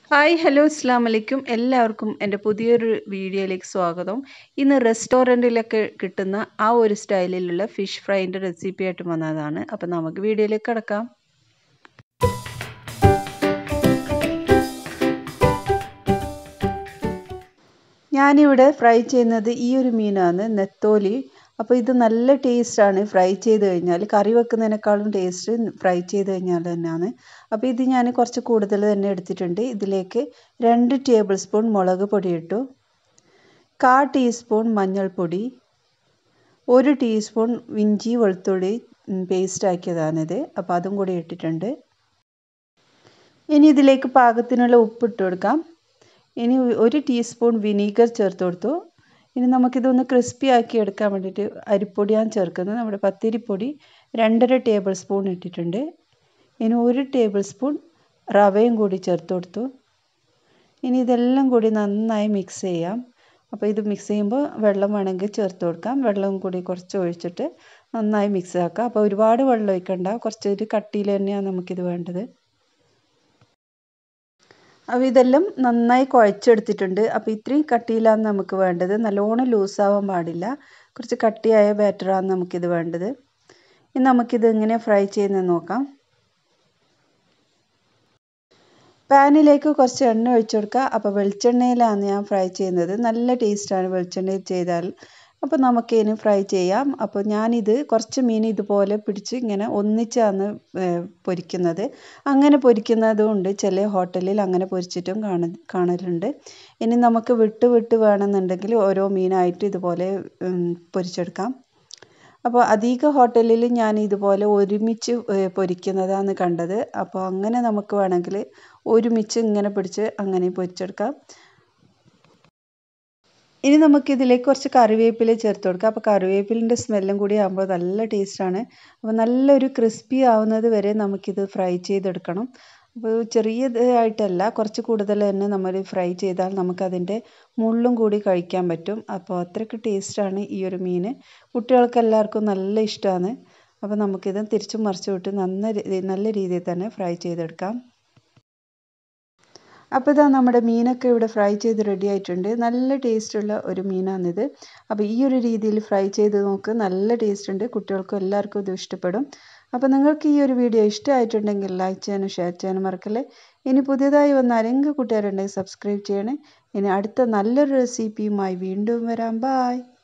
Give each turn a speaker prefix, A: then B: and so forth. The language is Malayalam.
A: ഹായ് ഹലോ അസ്സാം വലൈക്കും എല്ലാവർക്കും എൻ്റെ പുതിയൊരു വീഡിയോയിലേക്ക് സ്വാഗതം ഇന്ന് റെസ്റ്റോറൻറ്റിലൊക്കെ കിട്ടുന്ന ആ ഒരു സ്റ്റൈലിലുള്ള ഫിഷ് ഫ്രൈൻ്റെ റെസിപ്പി ആയിട്ട് വന്നതാണ് അപ്പോൾ നമുക്ക് വീഡിയോയിലേക്ക് കിടക്കാം ഞാനിവിടെ ഫ്രൈ ചെയ്യുന്നത് ഈ ഒരു മീനാണ് നെത്തോലി അപ്പോൾ ഇത് നല്ല ടേസ്റ്റാണ് ഫ്രൈ ചെയ്ത് കഴിഞ്ഞാൽ കറി വെക്കുന്നതിനേക്കാളും ടേസ്റ്റ് ഫ്രൈ ചെയ്ത് കഴിഞ്ഞാൽ തന്നെയാണ് അപ്പോൾ ഇത് ഞാൻ കുറച്ച് കൂടുതൽ തന്നെ എടുത്തിട്ടുണ്ട് ഇതിലേക്ക് രണ്ട് ടേബിൾ സ്പൂൺ മുളക് പൊടി ഇട്ടു കാ ടീസ്പൂൺ മഞ്ഞൾപ്പൊടി ഒരു ടീസ്പൂൺ ഇഞ്ചി വെളുത്തുള്ളി പേസ്റ്റ് ആക്കിയതാണിത് അപ്പോൾ അതും കൂടി ഇട്ടിട്ടുണ്ട് ഇനി ഇതിലേക്ക് പാകത്തിനുള്ള ഉപ്പ് ഇട്ട് കൊടുക്കാം ഇനി ഒരു ടീസ്പൂൺ വിനീഗർ ചേർത്ത് കൊടുത്തു ഇനി നമുക്കിതൊന്ന് ക്രിസ്പി ആക്കി എടുക്കാൻ വേണ്ടിയിട്ട് അരിപ്പൊടിയാണ് ചേർക്കുന്നത് നമ്മുടെ പത്തിരിപ്പൊടി രണ്ടര ടേബിൾ സ്പൂൺ ഇട്ടിട്ടുണ്ട് ഇനി ഒരു ടേബിൾ സ്പൂൺ റവയും കൂടി ചേർത്ത് കൊടുത്തു ഇനി ഇതെല്ലാം കൂടി നന്നായി മിക്സ് ചെയ്യാം അപ്പോൾ ഇത് മിക്സ് ചെയ്യുമ്പോൾ വെള്ളം വേണമെങ്കിൽ ചേർത്ത് കൊടുക്കാം വെള്ളം കൂടി കുറച്ച് ഒഴിച്ചിട്ട് നന്നായി മിക്സ് ആക്കാം അപ്പോൾ ഒരുപാട് വെള്ളം ഒഴിക്കണ്ട കുറച്ചൊരു കട്ടിയിൽ തന്നെയാണ് നമുക്കിത് വേണ്ടത് അപ്പോൾ ഇതെല്ലാം നന്നായി കുഴച്ചെടുത്തിട്ടുണ്ട് അപ്പോൾ ഇത്രയും കട്ടിയിലാണ് നമുക്ക് വേണ്ടത് നല്ലോണം ലൂസാവാൻ പാടില്ല കുറച്ച് കട്ടിയായ ബാറ്ററാണ് നമുക്കിത് വേണ്ടത് ഇനി നമുക്കിത് എങ്ങനെ ഫ്രൈ ചെയ്യുന്നത് നോക്കാം പാനിലേക്ക് കുറച്ച് എണ്ണ ഒഴിച്ചു കൊടുക്കുക അപ്പോൾ വെളിച്ചെണ്ണയിലാണ് ഞാൻ ഫ്രൈ ചെയ്യുന്നത് നല്ല ടേസ്റ്റാണ് വെളിച്ചെണ്ണയിൽ ചെയ്താൽ അപ്പോൾ നമുക്ക് ഇനി ഫ്രൈ ചെയ്യാം അപ്പോൾ ഞാനിത് കുറച്ച് മീൻ ഇതുപോലെ പിടിച്ച് ഇങ്ങനെ ഒന്നിച്ചാണ് പൊരിക്കുന്നത് അങ്ങനെ പൊരിക്കുന്നതും ഉണ്ട് ചില ഹോട്ടലിൽ അങ്ങനെ പൊരിച്ചിട്ടും കാണ കാണലുണ്ട് ഇനി നമുക്ക് വിട്ട് വിട്ട് വേണമെന്നുണ്ടെങ്കിൽ ഓരോ മീനായിട്ട് ഇതുപോലെ പൊരിച്ചെടുക്കാം അപ്പോൾ അധിക ഹോട്ടലിൽ ഞാൻ ഇതുപോലെ ഒരുമിച്ച് പൊരിക്കുന്നതാണ് കണ്ടത് അപ്പോൾ അങ്ങനെ നമുക്ക് വേണമെങ്കിൽ ഒരുമിച്ച് ഇങ്ങനെ പിടിച്ച് അങ്ങനെ പൊരിച്ചെടുക്കാം ഇനി നമുക്ക് ഇതിലേക്ക് കുറച്ച് കറിവേപ്പില ചേർത്ത് കൊടുക്കാം അപ്പോൾ കറിവേപ്പിലിൻ്റെ സ്മെല്ലും കൂടി ആകുമ്പോൾ നല്ല ടേസ്റ്റാണ് അപ്പോൾ നല്ലൊരു ക്രിസ്പി ആവുന്നത് വരെ നമുക്കിത് ഫ്രൈ ചെയ്തെടുക്കണം അപ്പോൾ ചെറിയതായിട്ടല്ല കുറച്ച് കൂടുതൽ തന്നെ നമ്മൾ ഫ്രൈ ചെയ്താൽ നമുക്കതിൻ്റെ മുള്ളും കൂടി കഴിക്കാൻ പറ്റും അപ്പോൾ അത്രയ്ക്ക് ടേസ്റ്റാണ് ഈ ഒരു മീൻ കുട്ടികൾക്ക് എല്ലാവർക്കും നല്ല ഇഷ്ടമാണ് അപ്പോൾ നമുക്കിത് തിരിച്ചും മറിച്ചു വിട്ട് നന്ന നല്ല രീതിയിൽ തന്നെ ഫ്രൈ ചെയ്തെടുക്കാം അപ്പോൾ ഇതാ നമ്മുടെ മീനൊക്കെ ഇവിടെ ഫ്രൈ ചെയ്ത് റെഡി ആയിട്ടുണ്ട് നല്ല ടേസ്റ്റുള്ള ഒരു മീനാണിത് അപ്പോൾ ഈ ഒരു രീതിയിൽ ഫ്രൈ ചെയ്ത് നോക്ക് നല്ല ടേസ്റ്റ് ഉണ്ട് കുട്ടികൾക്കും എല്ലാവർക്കും ഇത് ഇഷ്ടപ്പെടും അപ്പോൾ നിങ്ങൾക്ക് ഈ ഒരു വീഡിയോ ഇഷ്ടമായിട്ടുണ്ടെങ്കിൽ ലൈക്ക് ചെയ്യാനും ഷെയർ ചെയ്യാനും മറക്കല്ലേ ഇനി പുതിയതായി വന്ന ആരെങ്കിലും കൂട്ടുകാരുണ്ടെങ്കിൽ സബ്സ്ക്രൈബ് ചെയ്യണേ ഇനി അടുത്ത നല്ലൊരു റെസിപ്പിയുമായി വീണ്ടും വരാം ബായ്